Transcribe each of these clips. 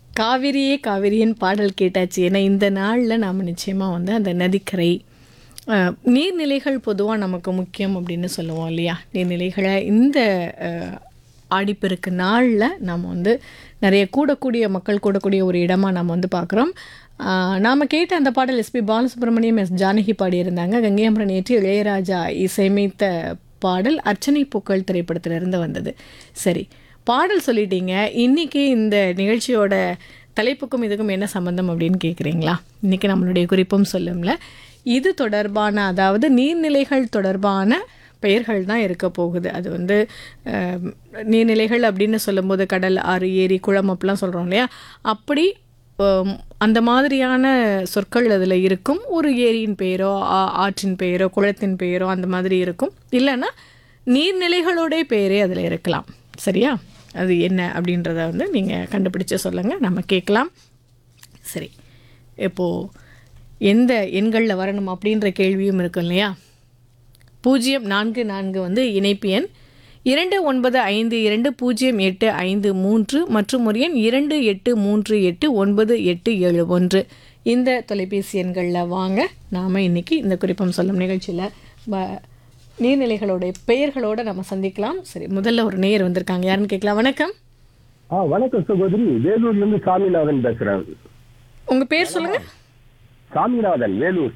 காவிரியே காவிரியின் பாடல் கேட்டாச்சு ஏன்னா இந்த நாளில் நாம் நிச்சயமாக வந்து அந்த நதிக்கரை அஹ், நீர்நிலைகள் பொதுவாக நமக்கு முக்கியம் அப்படின்னு சொல்லுவோம் இல்லையா நீர்நிலைகளை இந்த அஹ், ஆடிப்பெருக்கு நாளில் நாம் வந்து நிறைய கூடக்கூடிய மக்கள் கூடக்கூடிய ஒரு இடமா நாம் வந்து பார்க்குறோம் நாம் கேட்ட அந்த பாடல் எஸ்பி பாலசுப்ரமணியம் எஸ் ஜானகி பாடியிருந்தாங்க கங்கையம்பரன் ஏற்றி இளையராஜா இசையமைத்த பாடல் அர்ச்சனை பூக்கள் திரைப்படத்திலிருந்து வந்தது சரி பாடல் சொல்லிட்டீங்க இன்னைக்கு இந்த நிகழ்ச்சியோட தலைப்புக்கும் இதுக்கும் என்ன சம்பந்தம் அப்படின்னு கேட்குறீங்களா இன்னைக்கு நம்மளுடைய குறிப்பும் சொல்லும்ல இது தொடர்பான அதாவது நீர்நிலைகள் தொடர்பான பெயர்கள் தான் இருக்க போகுது அது வந்து அஹ், நீர்நிலைகள் அப்படின்னு சொல்லும்போது கடல் ஆறு ஏரி குளம் அப்படிலாம் சொல்கிறோம் இல்லையா அப்படி ஹம், அந்த மாதிரியான சொற்கள் அதில் இருக்கும் ஒரு ஏரியின் பெயரோ ஆ- ஆற்றின் பெயரோ குளத்தின் பெயரோ அந்த மாதிரி இருக்கும் இல்லைன்னா நீர்நிலைகளோட பெயரே அதில் இருக்கலாம் சரியா அது என்ன அப்படின்றத வந்து நீங்கள் கண்டுபிடிச்சு சொல்லுங்கள் நம்ம கேட்கலாம் சரி இப்போது எந்த எண்களில் வரணும் அப்படின்ற கேள்வியும் இருக்கும் இல்லையா பூஜ்ஜியம் நான்கு நான்கு வந்து இணைப்பு எண் இரண்டு ஒன்பது ஐந்து இரண்டு பூஜ்ஜியம் எட்டு ஐந்து மூன்று மற்றும் ஒரு எண் இரண்டு எட்டு மூன்று எட்டு ஒன்பது எட்டு ஏழு ஒன்று இந்த தொலைபேசி எண்களில் வாங்க நாம் இன்னைக்கு இந்த குறிப்பம் சொல்லும் நிகழ்ச்சியில் வ- நீர்நிலைகளுடைய பெயர்களோடு நம்ம சந்திக்கலாம் சரி முதல்ல ஒரு நேயர் வந்திருக்காங்க யாருன்னு கேட்கலாம் வணக்கம் ஆ வணக்கம் சகோதரி வேலூர்ல இருந்து சாமிநாதன் பேசுறேன் உங்கள் பேர் சொல்லுங்கள் சாமிநாதன் வேலூர்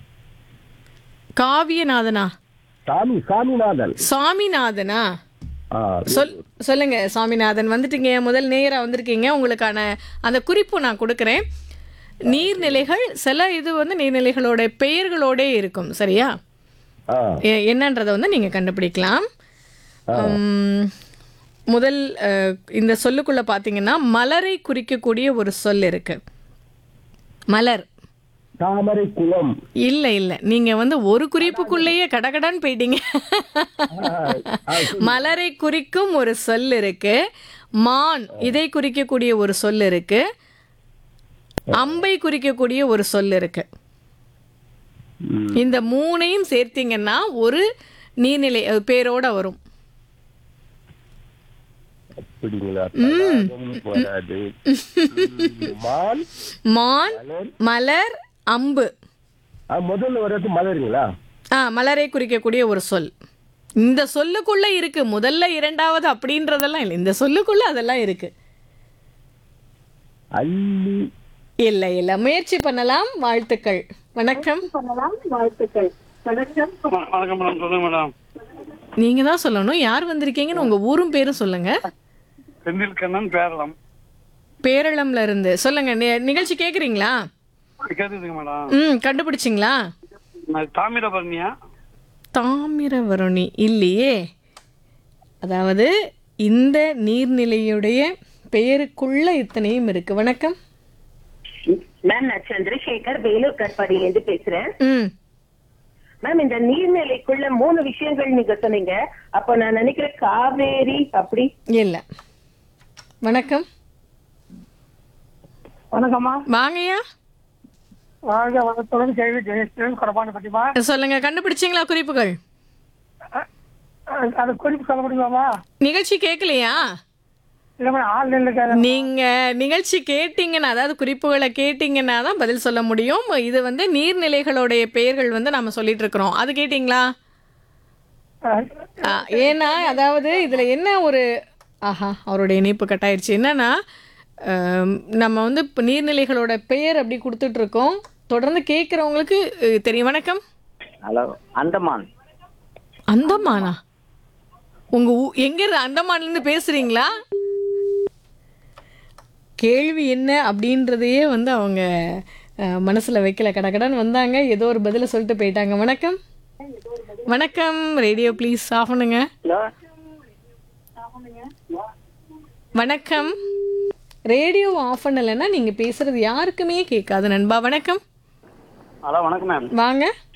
காவியநாதனா சாமி சாமிநாதன் சாமிநாதனா ஆ, சொல் சொல்லுங்க சாமிநாதன் வந்துட்டீங்க முதல் நேரா வந்திருக்கீங்க உங்களுக்கான அந்த குறிப்பு நான் கொடுக்குறேன் நீர்நிலைகள் சில இது வந்து நீர்நிலைகளோட பெயர்களோட இருக்கும் சரியா ஆ, எ- என்னன்றதை வந்து நீங்க கண்டுபிடிக்கலாம் உம், முதல் அஹ், இந்த சொல்லுக்குள்ள பார்த்தீங்கன்னா மலரை குறிக்கக்கூடிய ஒரு சொல் இருக்கு மலர் தாமரை குளம் இல்ல இல்ல நீங்க வந்து ஒரு குறிப்புக்குள்ளேயே கடகடான்னு போயிட்டீங்க மலரை குறிக்கும் ஒரு சொல் இருக்கு மான் இதை குறிக்கக்கூடிய ஒரு சொல் இருக்கு அம்பை குறிக்கக்கூடிய ஒரு சொல் இருக்கு ம், இந்த மூணையும் சேர்த்தீங்கன்னா ஒரு நீர்நிலை அது பேரோட வரும் அப்படிங்களா தடாகம் வராது ம், மான் மான் மலர் மலர் அம்பு ஆ, முதல்ல வர்றது மலருங்களா ஆ மலரை குறிக்கக்கூடிய ஒரு சொல் இந்த சொல்லுக்குள்ள இருக்கு முதல்ல இரண்டாவது அப்படின்றதெல்லாம் இல்லை இந்த சொல்லுக்குள்ள அதெல்லாம் இருக்கு அள்ளி இல்ல இல்ல முயற்சி பண்ணலாம் வாழ்த்துக்கள் வணக்கம் வணக்கம் மேடம் சொல்லுங்க மேடம் நீங்க தான் சொல்லணும் யார் வந்திருக்கீங்கன்னு உங்க ஊரும் பேரும் சொல்லுங்க செந்தில் கண்ணன் பேரளம் பேரளம்ல இருந்து சொல்லுங்க நி- நிகழ்ச்சி கேக்குறீங்களா கேக்குதுங்க மேடம் ம் கண்டுபிடிச்சிங்களா நான் தாமிரபரணியா தாமிரவருணி இல்லையே அதாவது இந்த நீர்நிலையுடைய பெயருக்குள்ள இத்தனையும் இருக்கு வணக்கம் மேம் நான் சந்திரசேகர் வேலூர் கட்பாடியில இருந்து பேசுறேன் ம் மேம் இந்த நீர்நிலைக்குள்ள மூணு விஷயங்கள் நீங்க சொன்னீங்க அப்ப நான் நினைக்கிறேன் காவேரி அப்படி இல்ல வணக்கம் வணக்கம்மா வாங்கய்யா வாழ்க வளத்துடன் கேள்வி ஜெயஸ்ரீன் குறபான பத்திமா சொல்லுங்க கண்டுபிடிச்சிங்களா குறிப்புகள் அது குறிப்பு சொல்ல முடியுமாமா நிகழ்ச்சி கேட்கலையா இல்ல மேடம் ஆள் நின்று நீங்க நிகழ்ச்சி கேட்டீங்கன்னா அதாவது குறிப்புகளை கேட்டீங்கன்னா தான் பதில் சொல்ல முடியும் இது வந்து நீர்நிலைகளுடைய பெயர்கள் வந்து நம்ம சொல்லிட்டு இருக்கிறோம் அது கேட்டிங்களா ஆ, ஏன்னா அதாவது இதுல என்ன ஒரு ஆஹா அவருடைய இணைப்பு கட்டாயிருச்சு என்னன்னா ஆம், நம்ம வந்து இப்போ நீர்நிலைகளோட பெயர் அப்படி கொடுத்துட்டு இருக்கோம் தொடர்ந்து கேட்குறவங்களுக்கு தெரியும் வணக்கம் ஹலோ அந்தமான் அந்தமானா உங்க ஊ- எங்க இருந்து அந்தமான்ல இருந்து பேசுறீங்களா கேள்வி என்ன அப்படின்றதையே வந்து அவங்க அஹ், மனசுல வைக்கல கடகடன்னு வந்தாங்க ஏதோ ஒரு பதில சொல்லிட்டு போயிட்டாங்க வணக்கம் வணக்கம் ரேடியோ ப்ளீஸ் ஆஃப் பண்ணுங்க வணக்கம் ரேடியோ ஆஃப் பண்ணலைன்னா நீங்க பேசுறது யாருக்குமே கேட்காது நண்பா வணக்கம் ஹலோ வணக்கம் மேம் வாங்க